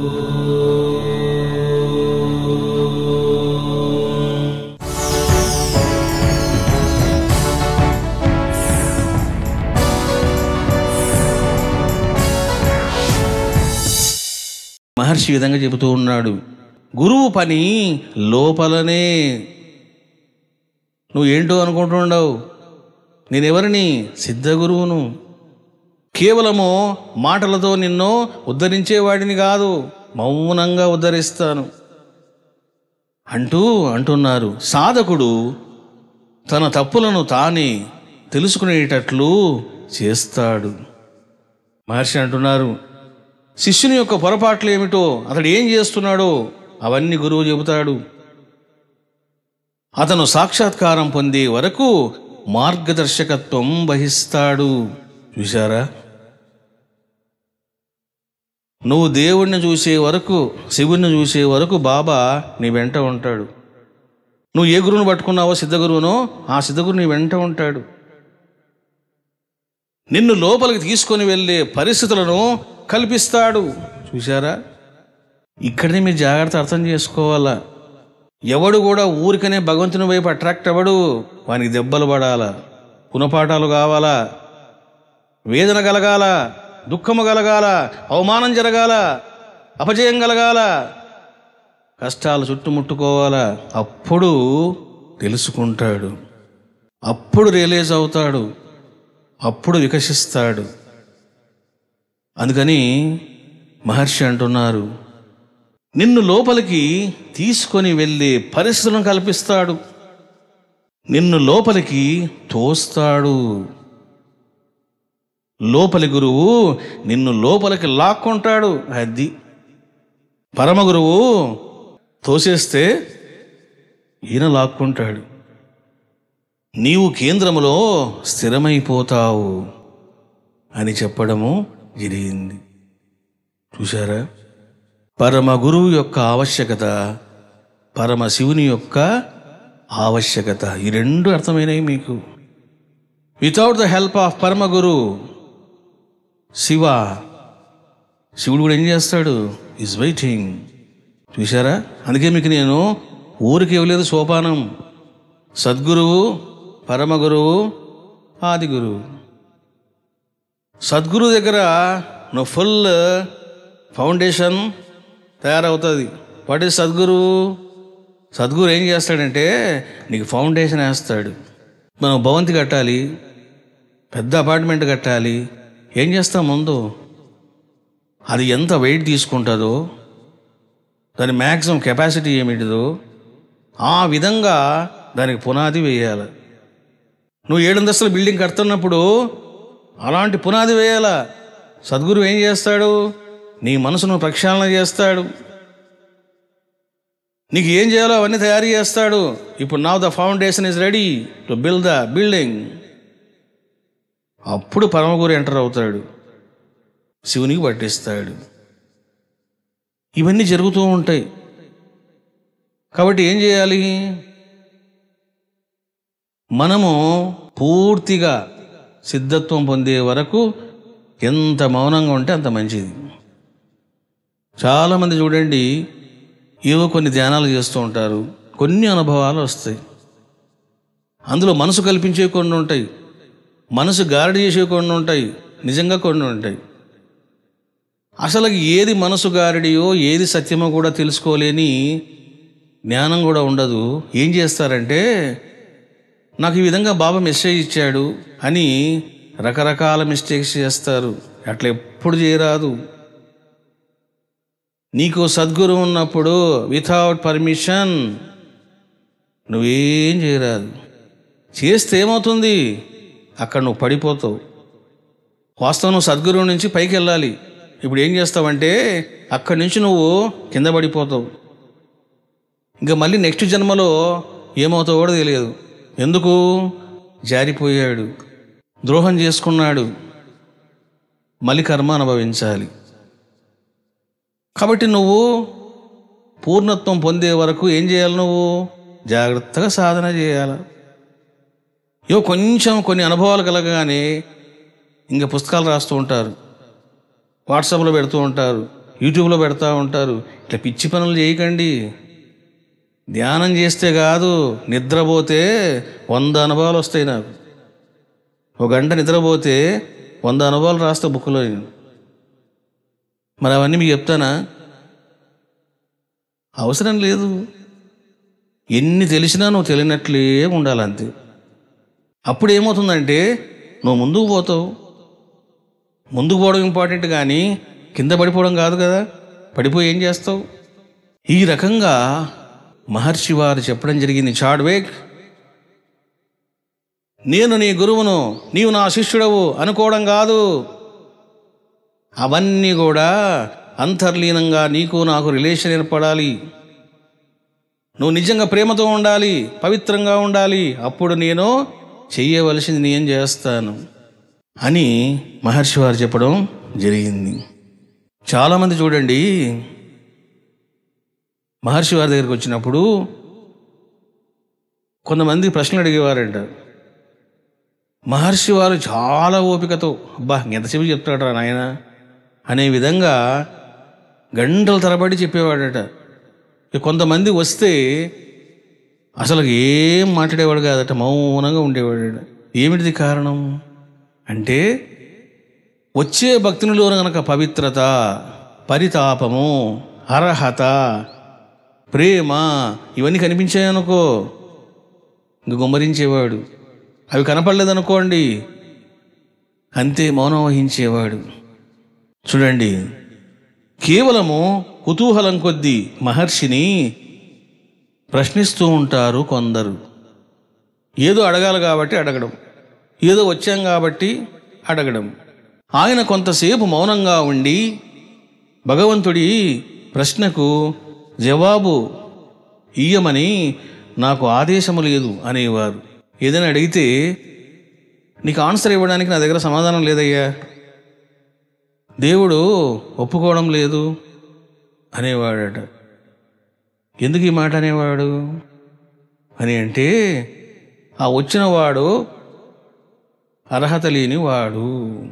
మహర్షి ఈ విధంగా చెబుతూ ఉన్నాడు గురువు పని లోపలనే నువ్వు ఏంటో అనుకుంటుండవు నేనెవరిని సిద్ధ గురువును కేవలము మాటలతో నిన్ను ఉద్ధరించేవాడిని కాదు మౌనంగా ఉద్ధరిస్తాను అంటూ అంటున్నారు సాధకుడు తన తప్పులను తానే తెలుసుకునేటట్లు చేస్తాడు మహర్షి అంటున్నారు శిష్యుని యొక్క పొరపాట్లు ఏమిటో అతడు ఏం చేస్తున్నాడో అవన్నీ గురువు చెబుతాడు అతను సాక్షాత్కారం పొందే వరకు మార్గదర్శకత్వం వహిస్తాడు చూశారా నువ్వు దేవుణ్ణి చూసే వరకు శివుణ్ణి చూసే వరకు బాబా నీ వెంట ఉంటాడు నువ్వు ఏ గురువును పట్టుకున్నావో సిద్ధగురువునో ఆ సిద్ధగురు నీ వెంట ఉంటాడు నిన్ను లోపలికి తీసుకొని వెళ్ళే పరిస్థితులను కల్పిస్తాడు చూశారా ఇక్కడనే మీరు జాగ్రత్త అర్థం చేసుకోవాలా ఎవడు కూడా ఊరికనే భగవంతుని వైపు అట్రాక్ట్ అవ్వడు వానికి దెబ్బలు పడాలా గుణపాఠాలు కావాలా వేదన కలగాల దుఃఖము కలగాల అవమానం జరగాల అపజయం కలగాల కష్టాలు చుట్టుముట్టుకోవాలా అప్పుడు తెలుసుకుంటాడు అప్పుడు రియలైజ్ అవుతాడు అప్పుడు వికసిస్తాడు అందుకని మహర్షి అంటున్నారు నిన్ను లోపలికి తీసుకొని వెళ్ళే పరిస్థితులను కల్పిస్తాడు నిన్ను లోపలికి తోస్తాడు లోపలి గురువు నిన్ను లోపలికి లాక్కుంటాడు అది పరమ గురువు తోసేస్తే ఈయన లాక్కుంటాడు నీవు కేంద్రములో స్థిరమైపోతావు అని చెప్పడము జరిగింది చూశారా పరమ గురువు యొక్క ఆవశ్యకత పరమ శివుని యొక్క ఆవశ్యకత ఈ రెండు అర్థమైనవి మీకు వితౌట్ ద హెల్ప్ ఆఫ్ పరమ గురు శివ శివుడు కూడా ఏం చేస్తాడు ఈజ్ వెయిటింగ్ చూశారా అందుకే మీకు నేను ఊరికి ఇవ్వలేదు సోపానం సద్గురువు పరమ గురువు ఆది గురువు సద్గురు దగ్గర నువ్వు ఫుల్ ఫౌండేషన్ తయారవుతుంది వాట్ ఈస్ సద్గురు సద్గురు ఏం చేస్తాడంటే నీకు ఫౌండేషన్ వేస్తాడు మనం భవంతి కట్టాలి పెద్ద అపార్ట్మెంట్ కట్టాలి ఏం చేస్తాం ముందు అది ఎంత వెయిట్ తీసుకుంటుందో దాని మ్యాక్సిమం కెపాసిటీ ఏమిటిదో ఆ విధంగా దానికి పునాది వేయాలి నువ్వు ఏడంతస్తుల బిల్డింగ్ కడుతున్నప్పుడు అలాంటి పునాది వేయాలా సద్గురు ఏం చేస్తాడు నీ మనసును ప్రక్షాళన చేస్తాడు నీకు ఏం చేయాలో అవన్నీ తయారు చేస్తాడు ఇప్పుడు నా the foundation is ready to build the building అప్పుడు పరమగురు ఎంటర్ అవుతాడు శివునికి పట్టిస్తాడు ఇవన్నీ జరుగుతూ ఉంటాయి కాబట్టి ఏం చేయాలి మనము పూర్తిగా సిద్ధత్వం పొందే వరకు ఎంత మౌనంగా ఉంటే అంత మంచిది చాలామంది చూడండి ఏవో కొన్ని ధ్యానాలు చేస్తూ ఉంటారు కొన్ని అనుభవాలు వస్తాయి అందులో మనసు కల్పించే కొన్ని ఉంటాయి మనసు గారడి చేసే కొన్ని ఉంటాయి నిజంగా కొన్ని ఉంటాయి అసలు ఏది మనసు గారడియో ఏది సత్యమో కూడా తెలుసుకోలేని జ్ఞానం కూడా ఉండదు ఏం చేస్తారంటే నాకు ఈ విధంగా బాబా మెసేజ్ ఇచ్చాడు అని రకరకాల మిస్టేక్స్ చేస్తారు అట్లా ఎప్పుడు చేయరాదు నీకు సద్గురు ఉన్నప్పుడు వితౌట్ పర్మిషన్ నువ్వేం చేయరాదు చేస్తే ఏమవుతుంది అక్కడ నువ్వు పడిపోతావు వాస్తవం నువ్వు సద్గురువు నుంచి పైకి వెళ్ళాలి ఇప్పుడు ఏం చేస్తావంటే అక్కడి నుంచి నువ్వు కింద పడిపోతావు ఇంకా మళ్ళీ నెక్స్ట్ జన్మలో ఏమవుతావో కూడా తెలియదు ఎందుకు జారిపోయాడు ద్రోహం చేసుకున్నాడు మళ్ళీ కర్మ అనుభవించాలి కాబట్టి నువ్వు పూర్ణత్వం పొందే వరకు ఏం చేయాలి నువ్వు జాగ్రత్తగా సాధన చేయాలి ఏవో కొంచెం కొన్ని అనుభవాలు కలగగానే ఇంకా పుస్తకాలు రాస్తూ ఉంటారు వాట్సాప్లో పెడుతూ ఉంటారు యూట్యూబ్లో పెడతా ఉంటారు ఇట్లా పిచ్చి పనులు చేయకండి ధ్యానం చేస్తే కాదు నిద్రపోతే వంద అనుభవాలు వస్తాయి నాకు ఒక గంట నిద్రపోతే వంద అనుభవాలు రాస్తా బుక్లో నేను మరి అవన్నీ మీకు చెప్తానా అవసరం లేదు ఎన్ని తెలిసినా నువ్వు తెలియనట్లే ఉండాలంతే అప్పుడు ఏమవుతుందంటే నువ్వు ముందుకు పోతావు ముందుకు పోవడం ఇంపార్టెంట్ కానీ కింద పడిపోవడం కాదు కదా పడిపోయి ఏం చేస్తావు ఈ రకంగా మహర్షి వారు చెప్పడం జరిగింది చాడ్వేక్ నేను నీ గురువును నీవు నా శిష్యుడవు అనుకోవడం కాదు అవన్నీ కూడా అంతర్లీనంగా నీకు నాకు రిలేషన్ ఏర్పడాలి నువ్వు నిజంగా ప్రేమతో ఉండాలి పవిత్రంగా ఉండాలి అప్పుడు నేను చెయ్యవలసింది నేను చేస్తాను అని మహర్షి వారు చెప్పడం జరిగింది చాలామంది చూడండి మహర్షి వారి దగ్గరికి వచ్చినప్పుడు కొంతమంది ప్రశ్నలు అడిగేవారంట మహర్షి వారు చాలా ఓపికతో అబ్బా ఎంతసేపు చెప్తాడరా నాయన అనే విధంగా గంటల తరబడి చెప్పేవాడట ఇక కొంతమంది వస్తే అసలు ఏం మాట్లాడేవాడు కాదట మౌనంగా ఉండేవాడట ఏమిటిది కారణం అంటే వచ్చే భక్తునిలో గనక పవిత్రత పరితాపము అర్హత ప్రేమ ఇవన్నీ కనిపించాయనుకో ఇంక గుమ్మరించేవాడు అవి కనపడలేదనుకోండి అంతే మౌనం వహించేవాడు చూడండి కేవలము కుతూహలం కొద్దీ మహర్షిని ప్రశ్నిస్తూ ఉంటారు కొందరు ఏదో అడగాలి కాబట్టి అడగడం ఏదో వచ్చాం కాబట్టి అడగడం ఆయన కొంతసేపు మౌనంగా ఉండి భగవంతుడి ప్రశ్నకు జవాబు ఇయ్యమని నాకు ఆదేశము లేదు అనేవారు ఏదైనా అడిగితే నీకు ఆన్సర్ ఇవ్వడానికి నా దగ్గర సమాధానం లేదయ్యా దేవుడు ఒప్పుకోవడం లేదు అనేవాడట ఎందుకు ఈ మాట అనేవాడు అని అంటే ఆ వచ్చిన వాడు అర్హత లేని వాడు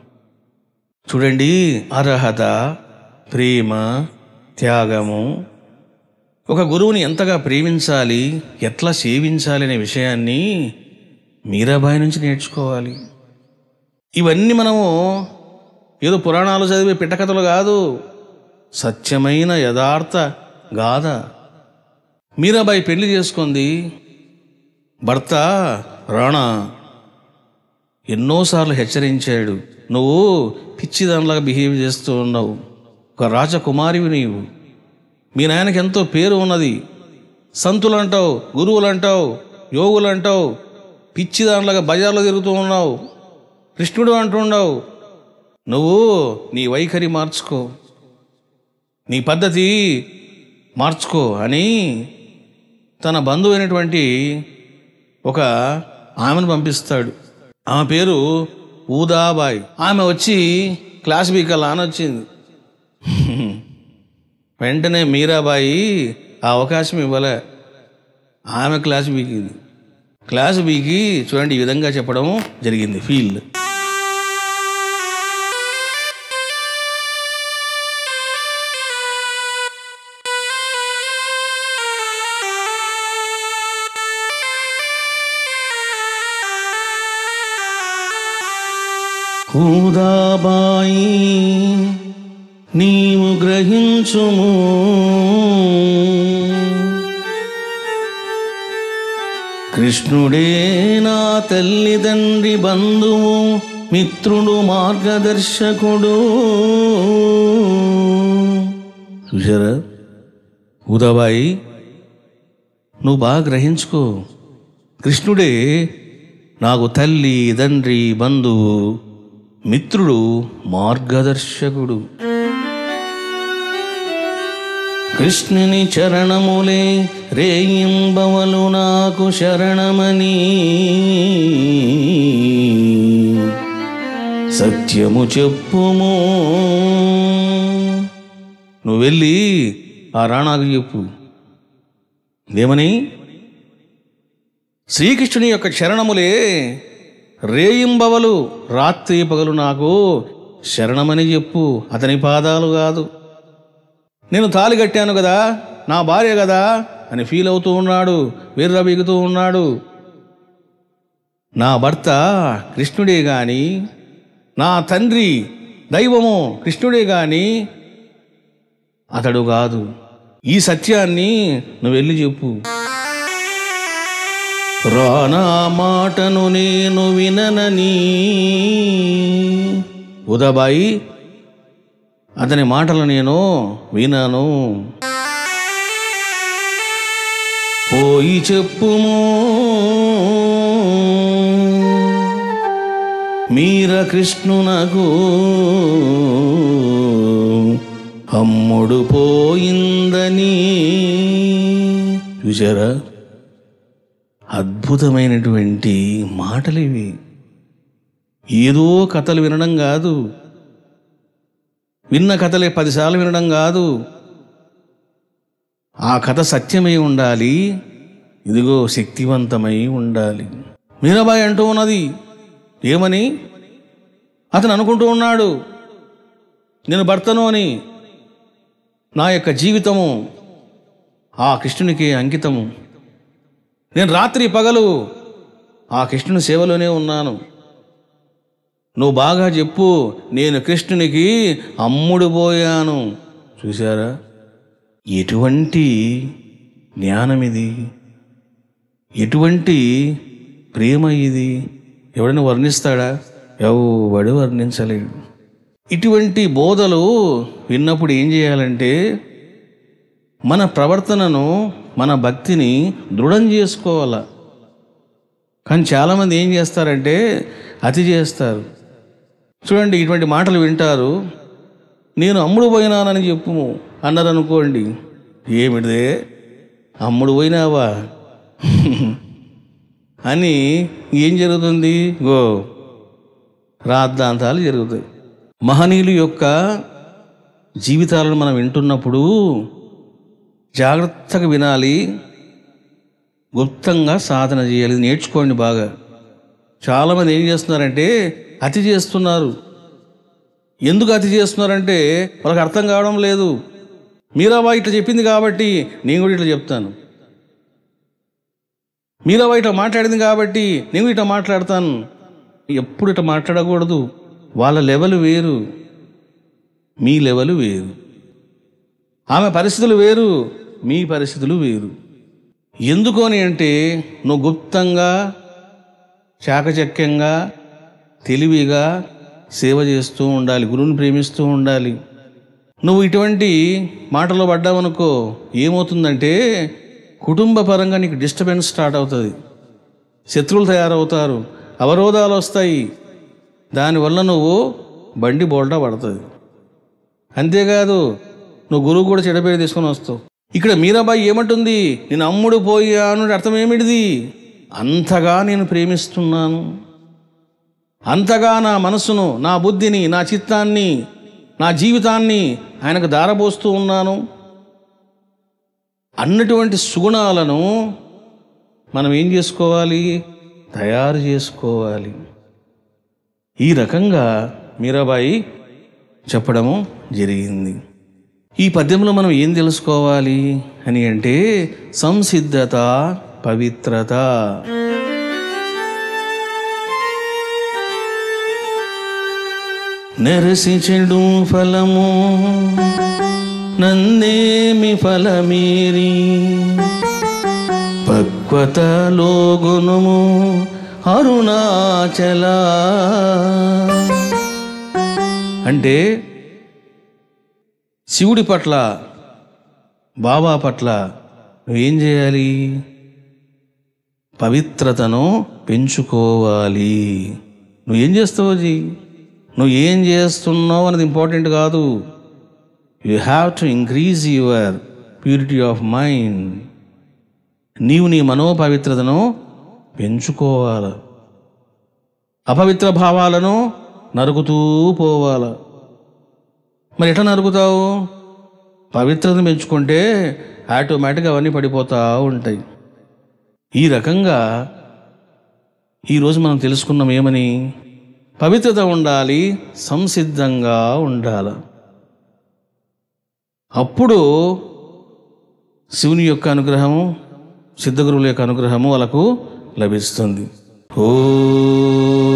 చూడండి అర్హత ప్రేమ త్యాగము ఒక గురువుని ఎంతగా ప్రేమించాలి ఎట్లా సేవించాలి అనే విషయాన్ని మీరాబాయి నుంచి నేర్చుకోవాలి ఇవన్నీ మనము ఏదో పురాణాలు చదివే పిట్టకథలు కాదు సత్యమైన యథార్థ గాథ మీరాబాయి పెళ్లి చేసుకుంది భర్త రాణా ఎన్నోసార్లు హెచ్చరించాడు నువ్వు పిచ్చిదానిలాగా బిహేవ్ చేస్తూ ఉన్నావు ఒక రాజకుమారివి నీవు మీ నాయనకి ఎంతో పేరు ఉన్నది సంతులు అంటావు గురువులు అంటావు యోగులు అంటావు పిచ్చిదానిలాగా బజార్లో తిరుగుతూ ఉన్నావు కృష్ణుడు అంటున్నావు నువ్వు నీ వైఖరి మార్చుకో నీ పద్ధతి మార్చుకో అని తన బంధువు అయినటువంటి ఒక ఆమెను పంపిస్తాడు ఆమె పేరు ఊదాబాయ్ ఆమె వచ్చి క్లాస్ బీకల్లా అని వచ్చింది వెంటనే మీరాబాయి ఆ అవకాశం ఇవ్వలే ఆమె క్లాస్ బీకింది క్లాస్ బీకి చూడండి ఈ విధంగా చెప్పడం జరిగింది ఫీల్డ్ హూదాబాయి నీవు గ్రహించుము కృష్ణుడే నా తల్లిదండ్రి బంధువు మిత్రుడు మార్గదర్శకుడు చూసారా ఊదాబాయి నువ్వు బాగా గ్రహించుకో కృష్ణుడే నాకు తల్లి తండ్రి బంధువు మిత్రుడు మార్గదర్శకుడు కృష్ణుని చరణములే రేయింబవలు నాకు శరణమని సత్యము చెప్పుము నువ్వు వెళ్ళి ఆ రాణాకు చెప్పు ఏమని శ్రీకృష్ణుని యొక్క చరణములే రేయింబవలు రాత్రి పగలు నాకు శరణమని చెప్పు అతని పాదాలు కాదు నేను తాలి కట్టాను కదా నా భార్య కదా అని ఫీల్ అవుతూ ఉన్నాడు వీర్రబీగుతూ ఉన్నాడు నా భర్త కృష్ణుడే గాని నా తండ్రి దైవము కృష్ణుడే గాని అతడు కాదు ఈ సత్యాన్ని నువ్వు వెళ్ళి చెప్పు రానా మాటను నేను విననని ఉదబాయి అతని మాటలు నేను వినను పోయి చెప్పుము మీర కృష్ణునకు అమ్ముడు పోయిందని చూసారా అద్భుతమైనటువంటి మాటలు ఇవి ఏదో కథలు వినడం కాదు విన్న కథలే పదిసార్లు వినడం కాదు ఆ కథ సత్యమై ఉండాలి ఇదిగో శక్తివంతమై ఉండాలి మీరాబాయి అంటూ ఉన్నది ఏమని అతను అనుకుంటూ ఉన్నాడు నేను భర్తను అని నా యొక్క జీవితము ఆ కృష్ణునికి అంకితము నేను రాత్రి పగలు ఆ కృష్ణుని సేవలోనే ఉన్నాను నువ్వు బాగా చెప్పు నేను కృష్ణునికి అమ్ముడు పోయాను చూసారా ఎటువంటి జ్ఞానం ఇది ఎటువంటి ప్రేమ ఇది ఎవడైనా వర్ణిస్తాడా ఎవడు వర్ణించలేడు ఇటువంటి బోధలు విన్నప్పుడు ఏం చేయాలంటే మన ప్రవర్తనను మన భక్తిని దృఢం చేసుకోవాల కానీ చాలామంది ఏం చేస్తారంటే అతి చేస్తారు చూడండి ఇటువంటి మాటలు వింటారు నేను అమ్ముడు పోయినానని చెప్పుము అన్నారు అనుకోండి ఏమిటిదే అమ్ముడు పోయినావా అని ఏం జరుగుతుంది గో రాద్ధాంతాలు జరుగుతాయి మహనీయుల యొక్క జీవితాలను మనం వింటున్నప్పుడు జాగ్రత్తగా వినాలి గుప్తంగా సాధన చేయాలి ఇది నేర్చుకోండి బాగా చాలామంది ఏం చేస్తున్నారంటే అతి చేస్తున్నారు ఎందుకు అతి చేస్తున్నారంటే వాళ్ళకి అర్థం కావడం లేదు మీరాబాయి ఇట్లా చెప్పింది కాబట్టి నేను కూడా ఇట్లా చెప్తాను మీరాబాయి ఇట్లా మాట్లాడింది కాబట్టి నేను కూడా ఇట్లా మాట్లాడతాను ఎప్పుడు ఇట్లా మాట్లాడకూడదు వాళ్ళ లెవెల్ వేరు మీ లెవెల్ వేరు ఆమె పరిస్థితులు వేరు మీ పరిస్థితులు వేరు ఎందుకు అని అంటే నువ్వు గుప్తంగా చాకచక్యంగా తెలివిగా సేవ చేస్తూ ఉండాలి గురువుని ప్రేమిస్తూ ఉండాలి నువ్వు ఇటువంటి మాటలో పడ్డావనుకో ఏమవుతుందంటే కుటుంబ పరంగా నీకు డిస్టర్బెన్స్ స్టార్ట్ అవుతుంది శత్రువులు తయారవుతారు అవరోధాలు వస్తాయి దానివల్ల నువ్వు బండి బోల్టా పడుతుంది అంతేకాదు నువ్వు గురువు కూడా చెడపేరు తీసుకొని వస్తావు ఇక్కడ మీరాబాయి ఏమంటుంది నేను అమ్ముడు పోయాను అంటే అర్థం ఏమిటిది అంతగా నేను ప్రేమిస్తున్నాను అంతగా నా మనసును నా బుద్ధిని నా చిత్తాన్ని నా జీవితాన్ని ఆయనకు దారబోస్తూ ఉన్నాను అన్నటువంటి సుగుణాలను మనం ఏం చేసుకోవాలి తయారు చేసుకోవాలి ఈ రకంగా మీరాబాయి చెప్పడము జరిగింది ఈ పద్యంలో మనం ఏం తెలుసుకోవాలి అని అంటే సంసిద్ధత పవిత్రత నెరసి చెడు ఫలము నందేమి ఫలమీరి పక్వతలో గుణము అరుణాచల అంటే శివుడి పట్ల బాబా పట్ల నువ్వేం చేయాలి పవిత్రతను పెంచుకోవాలి నువ్వేం చేస్తావు జీ నువ్వు ఏం చేస్తున్నావు అనేది ఇంపార్టెంట్ కాదు you have to increase your purity of mind నీవు నీ మనోపవిత్రతను పెంచుకోవాలి అపవిత్ర భావాలను నరుకుతూ పోవాల మరి ఎట్లా నరుకుతావు పవిత్రతను పెంచుకుంటే ఆటోమేటిక్గా అవన్నీ పడిపోతూ ఉంటాయి ఈ రకంగా ఈరోజు మనం తెలుసుకున్నాం ఏమని పవిత్రత ఉండాలి సంసిద్ధంగా ఉండాలి అప్పుడు శివుని యొక్క అనుగ్రహము సిద్ధగురువుల యొక్క అనుగ్రహము వాళ్ళకు లభిస్తుంది ఓ